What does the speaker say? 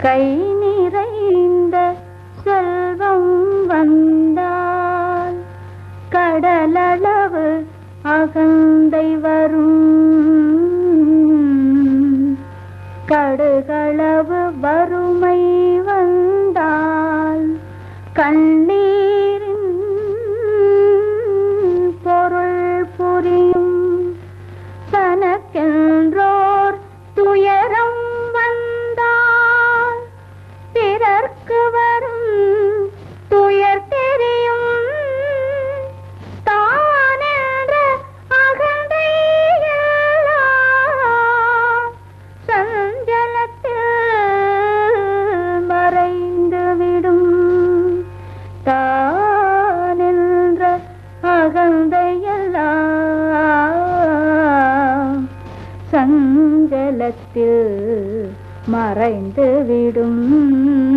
கை நிறைந்த செல்வம் வந்தால் கடலளவு அகந்தை வரும் கடுகளவு வறுமை வந்தால் கண்ணீரின் பொருள் புரியும் தனக்கென்றோர் துயரம் வந்தால் பிறர்க்கு வரும் துயர் தெரியும் தானென்ற அகந்தை எல்லாம் சஞ்சலத்தில் மறைந்து விடும் தானென்ற அகந்தையெல்லாம் சஞ்சலத்தில் மறைந்து விடும்